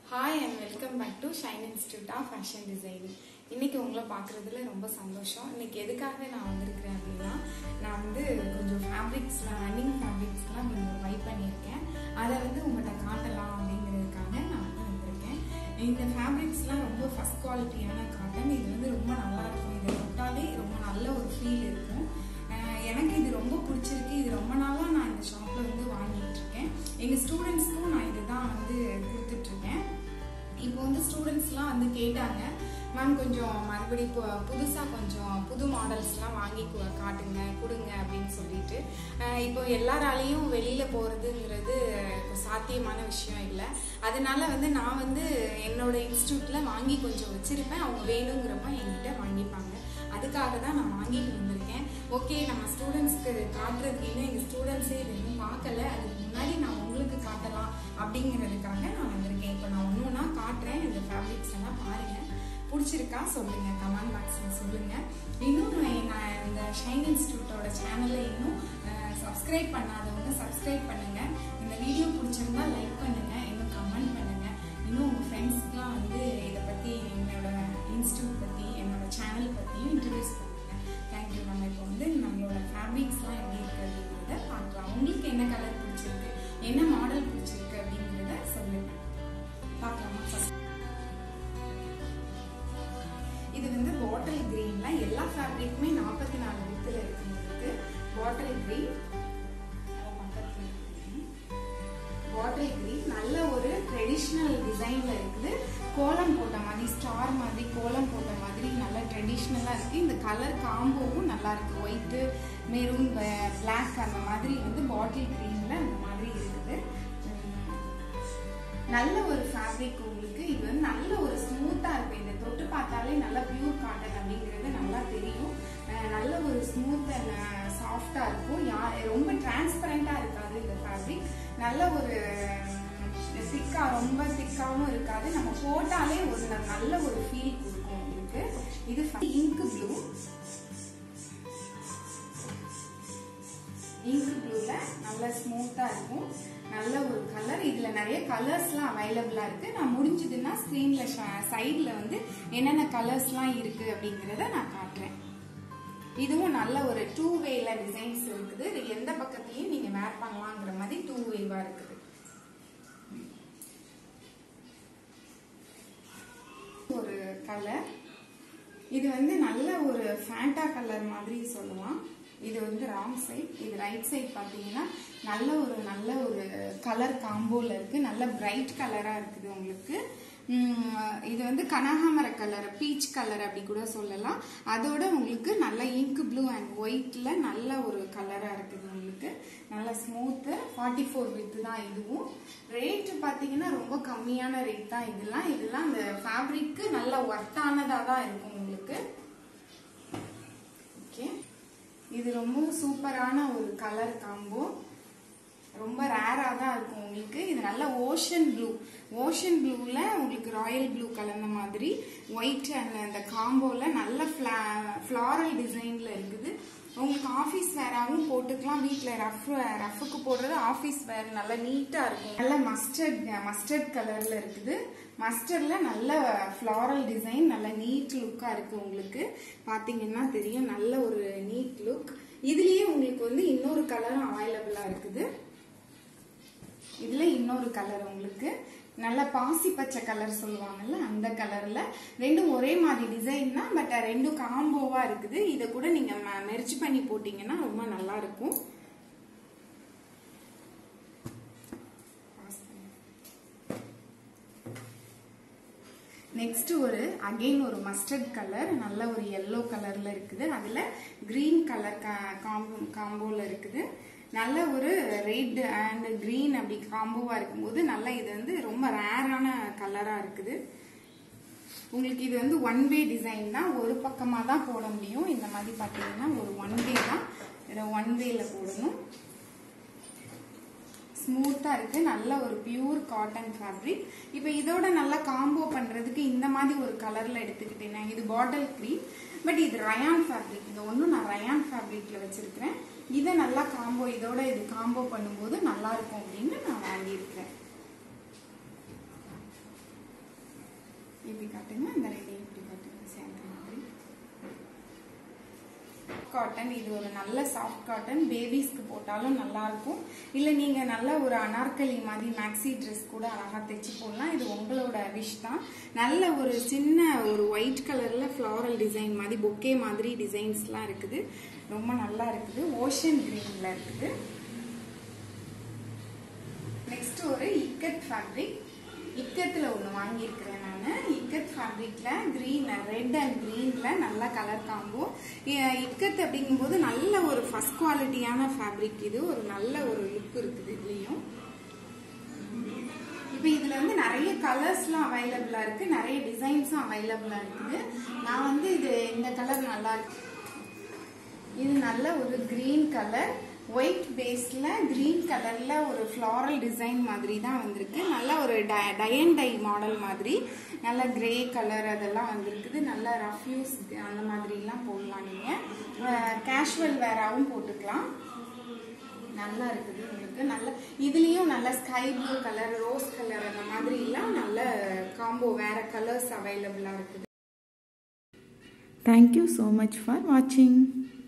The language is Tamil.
Hi and welcome back to Shine institute of fashion designing இன்னைக்கு உங்களை பார்க்குறதுல ரொம்ப சந்தோஷம் இன்னைக்கு எதுக்காக நான் வந்திருக்கிறேன் அப்படின்னா நான் வந்து கொஞ்சம் ஃபேப்ரிக்ஸ்லாம் ரன்னிங் ஃபேப்ரிக்ஸ்லாம் கொஞ்சம் வை பண்ணியிருக்கேன் அதை வந்து உங்கள்கிட்ட காட்டலாம் அப்படிங்கிறதுக்காக நான் வந்து வந்திருக்கேன் இந்த ஃபேப்ரிக்ஸ்லாம் ரொம்ப ஃபஸ்ட் குவாலிட்டியான காட்டன் இது வந்து ரொம்ப நல்லா இருக்கும் இதை தொட்டாலே ரொம்ப நல்ல ஒரு ஃபீல் இருக்கும் அஹ் எனக்கு இது ரொம்ப பிடிச்சிருக்கு இது ரொம்ப நாளாக நான் இந்த ஷாப்பில் வந்து வாங்கிட்டு இருக்கேன் எங்கள் ஸ்டூடெண்ட்ஸ்க்கும் நான் இதுதான் வந்து கொடுத்துட்ருக்கேன் இப்போ வந்து ஸ்டூடெண்ட்ஸ்லாம் வந்து கேட்டாங்க மேம் கொஞ்சம் மறுபடி இப்போ புதுசாக கொஞ்சம் புது மாடல்ஸ்லாம் வாங்கி கு- காட்டுங்க கொடுங்க அப்படின்னு சொல்லிட்டு அஹ் இப்போ எல்லாராலையும் வெளியில் போகிறதுங்கிறது சாத்தியமான விஷயம் இல்லை அதனால வந்து நான் வந்து என்னோட இன்ஸ்டியூட்டில் வாங்கி கொஞ்சம் வச்சுருப்பேன் அவங்க வேணுங்கிறப்ப என்கிட்ட வாங்கிப்பாங்க அதுக்காக தான் நான் வாங்கிட்டு வந்திருக்கேன் ஓகே நம்ம ஸ்டூடெண்ட்ஸ்க்கு காட்டுறதுக்கு இன்னும் எங்கள் ஸ்டூடெண்ட்ஸே இது இன்னும் பார்க்கல அதுக்கு முன்னாடி நான் உங்களுக்கு காட்டலாம் அப்படிங்கிறதுக்காக நான் வந்திருக்கேன் இப்போ நான் ஒன்று ஒன்றா காட்டுறேன் இந்த ஃபேப்ரிக்ஸ் எல்லாம் பாருங்கள் பிடிச்சிருக்கா சொல்லுங்கள் கமெண்ட் பாக்ஸில் சொல்லுங்கள் இன்னும் நான் நான் இந்த ஷைன் இன்ஸ்டியூட்டோட சேனலை இன்னும் சப்ஸ்கிரைப் பண்ணாதவங்க சப்ஸ்கிரைப் பண்ணுங்கள் இந்த வீடியோ பிடிச்சிருந்தா லைக் பண்ணுங்கள் இன்னும் கமெண்ட் பண்ணுங்கள் இன்னும் உங்கள் ஃப்ரெண்ட்ஸ்க்குலாம் வந்து இதை பற்றி என்னோட இன்ஸ்டியூட் பற்றி என்னோட சேனல் பற்றியும் இன்ட்ரடியூஸ் பண்ணுங்கள் தேங்க்யூ நம்ம இப்போ வந்து நம்மளோட ஃபேப்ரிக்ஸ்லாம் எப்படி இருக்குது அப்படிங்கிறத பார்க்கலாம் உங்களுக்கு என்ன கலர் பிடிச்சிருக்கு என்ன மாடல் பிடிச்சிருக்கு அப்படிங்கிறத சொல்லுங்கள் பார்க்கலாமா ஃபஸ்ட் இது வந்து பாட்டில் கிரீன்ல எல்லா ஃபேப்ரிக்குமே நாற்பத்தி நாலு வித்துல இருக்கு உங்களுக்கு பாட்டில் கிரீன் பாட்டில் கிரீன் நல்ல ஒரு ட்ரெடிஷ்னல் டிசைன்ல இருக்குது கோலம் போட்ட மாதிரி ஸ்டார் மாதிரி கோலம் போட்ட மாதிரி நல்ல ட்ரெடிஷ்னலா இருக்கு இந்த கலர் காம்போவும் நல்லா இருக்கு ஒயிட்டு மெரூன் பிளாக் அந்த மாதிரி வந்து பாட்டில் கிரீன்ல அந்த மாதிரி இருக்குது உம், நல்ல ஒரு ஃபேப்ரிக் உங்களுக்கு இது வந்து நல்ல ஒரு ஸ்மூத்தா இருக்கும் இதை தொட்டு பார்த்தாலே நல்ல பியூர் காட்டன் அப்படிங்கிறது நல்லா தெரியும் அஹ் நல்ல ஒரு ஸ்மூத் அண்ட் சாஃப்டா இருக்கும் யா ரொம்ப டிரான்ஸ்பரண்டா இருக்காது இந்த ஃபேப்ரிக் நல்ல ஒரு திக்கா ரொம்ப திக்காவும் இருக்காது நம்ம போட்டாலே ஒரு ந- நல்ல ஒரு ஃபீல் கொடுக்கும் உங்களுக்கு இது இங்க் ப்ளூ இங்க் ப்ளூல நல்ல ஸ்மூத்தா இருக்கும் நல்ல ஒரு கலர் இதுல நிறைய கலர்ஸ்லாம் அவைலபிளா இருக்கு நான் முடிஞ்சதுன்னா ஸ்கிரீன்ல சைட்ல வந்து என்னென்ன கலர்ஸ்லாம் இருக்கு அப்படிங்கறத நான் காட்டுறேன் இதுவும் நல்ல ஒரு டூ வேல டிசைன்ஸ் இருக்குது இது எந்த பக்கத்துலயும் நீங்க வேர் பண்ணலாங்கிற மாதிரி டூ வேவா இருக்குது ஒரு கலர் இது வந்து நல்ல ஒரு ஃபேண்டா கலர் மாதிரி சொல்லலாம் இது வந்து ராங் சைட் இது ரைட் சைட் பார்த்தீங்கன்னா நல்ல ஒரு நல்ல ஒரு கலர் காம்போல இருக்கு நல்ல பிரைட் கலரா இருக்குது உங்களுக்கு உம், இது வந்து கனகாமர கலர் பீச் கலர் அப்படி கூட சொல்லலாம் அதோட உங்களுக்கு நல்ல இங்க் ப்ளூ அண்ட் ஒயிட்ல நல்ல ஒரு கலரா இருக்குது உங்களுக்கு நல்ல ஸ்மூத்து ஃபார்ட்டி ஃபோர் வித் தான் இதுவும் ரேட் பார்த்தீங்கன்னா ரொம்ப கம்மியான ரேட் தான் இதெல்லாம் இதெல்லாம் அந்த ஃபேப்ரிக்கு நல்ல ஒர்த்தானதாக தான் இருக்கும் உங்களுக்கு ஓகே இது ரொம்ப சூப்பரான ஒரு கலர் காம்போ ரொம்ப ரேராக தான் இருக்கும் உங்களுக்கு இது நல்ல ஓஷன் ப்ளூ ஓஷன் ப்ளூவில் உங்களுக்கு ராயல் ப்ளூ கலந்த மாதிரி ஒயிட் அண்ட் அந்த காம்போவில் நல்ல ஃப்ளாரல் டிசைனில் இருக்குது உங்களுக்கு ஆஃபீஸ் வேராகவும் போட்டுக்கலாம் வீட்டில் ரஃப் ரஃபுக்கு போடுறது ஆஃபீஸ் வேர் நல்லா நீட்டாக இருக்கும் நல்ல மஸ்டர்ட் மஸ்டர்ட் கலரில் இருக்குது மஸ்டர்டில் நல்ல ஃப்ளாரல் டிசைன் நல்ல நீட் லுக்காக இருக்குது உங்களுக்கு பார்த்தீங்கன்னா தெரியும் நல்ல ஒரு நீட் லுக் இதுலேயே உங்களுக்கு வந்து இன்னொரு கலரும் அவைலபிளாக இருக்குது இதுல இன்னொரு கலர் உங்களுக்கு நல்ல பாசி பச்சை கலர் சொல்லுவாங்கல்ல அந்த கலர்ல ரெண்டும் ஒரே மாதிரி டிசைன் தான் பட் ரெண்டும் காம்போவா இருக்குது இதை கூட நீங்க மெர்ச் பண்ணி போட்டீங்கன்னா ரொம்ப நல்லா இருக்கும் நெக்ஸ்ட் ஒரு அகைன் ஒரு மஸ்டர்ட் கலர் நல்ல ஒரு எல்லோ கலர்ல இருக்குது அதுல கிரீன் கலர் காம்போல இருக்குது நல்ல ஒரு ரெட் அண்ட் கிரீன் அப்படி காம்போவா இருக்கும்போது நல்ல இது வந்து ரொம்ப ரேரான கலரா இருக்குது உங்களுக்கு இது வந்து ஒன் வே டிசைன் தான் ஒரு பக்கமா தான் போட முடியும் இந்த மாதிரி பாத்தீங்கன்னா ஒரு ஒன் வே தான் இதை ஒன் வேல போடணும் ஸ்மூத்தா இருக்கு நல்ல ஒரு பியூர் காட்டன் ஃபேப்ரிக் இப்போ இதோட நல்லா காம்போ பண்றதுக்கு இந்த மாதிரி ஒரு கலர்ல எடுத்துக்கிட்டேன் இது பாட்டில் க்ரீம் பட் இது ரயான் ஃபேப்ரிக் இது ஒன்றும் நான் ரயான் ஃபேப்ரிக்ல வச்சிருக்கிறேன் இதை நல்லா காம்போ இதோட இது காம்போ பண்ணும்போது நல்லா இருக்கும் அப்படின்னு நான் வாங்கியிருக்கிறேன் இப்படி காட்டுங்க அந்த ரெண்டையும் இப்படி காட்டுங்க சேர்ந்த மாதிரி காட்டன் இது ஒரு நல்ல சாஃப்ட் காட்டன் பேபிஸ்க்கு போட்டாலும் நல்லா இருக்கும் இல்லை நீங்க நல்ல ஒரு அனார்கலி மாதிரி மேக்ஸி ட்ரெஸ் கூட அழகா தைச்சு போடலாம் இது உங்களோட விஷ் தான் நல்ல ஒரு சின்ன ஒரு ஒயிட் கலர்ல ஃப்ளாரல் டிசைன் மாதிரி பொக்கே மாதிரி டிசைன்ஸ்லாம் இருக்குது ரொம்ப நல்லா இருக்குது ஓஷன் கிரீன்ல இருக்குது நெக்ஸ்ட் ஒரு இக்கத் ஃபேப்ரிக் இக்கத்தில் ஒன்று வாங்கியிருக்கிறேன் நான் இக்கத் ஃபேப்ரிக்கில் க்ரீன் ரெட் அண்ட் க்ரீனில் நல்ல கலர் காம்போ இக்கத் அப்படிங்கும்போது நல்ல ஒரு ஃபஸ்ட் குவாலிட்டியான ஃபேப்ரிக் இது ஒரு நல்ல ஒரு லுக் இருக்குது இதுலேயும் இப்போ இதில் வந்து நிறைய கலர்ஸ்லாம் அவைலபிளாக இருக்குது நிறைய டிசைன்ஸும் அவைலபிளாக இருக்குது நான் வந்து இது இந்த கலர் நல்லா இருக்கு இது நல்ல ஒரு கிரீன் கலர் ஒயிட் பேஸ்ல கிரீன் கலர்ல ஒரு ஃப்ளாரல் டிசைன் மாதிரி தான் வந்திருக்கு நல்ல ஒரு டயன் டை மாடல் மாதிரி நல்ல கிரே கலர் அதெல்லாம் வந்திருக்குது நல்ல ரஃப்யூஸ் அந்த மாதிரிலாம் போடலாம் நீங்கள் கேஷுவல் வேறாவும் போட்டுக்கலாம் நல்லா இருக்குது உங்களுக்கு நல்ல இதுலேயும் நல்ல sky blue colour rose colour அந்த மாதிரிலாம் நல்ல காம்போ வேற கலர்ஸ் அவைலபிளாக இருக்குது Thank you so much for watching.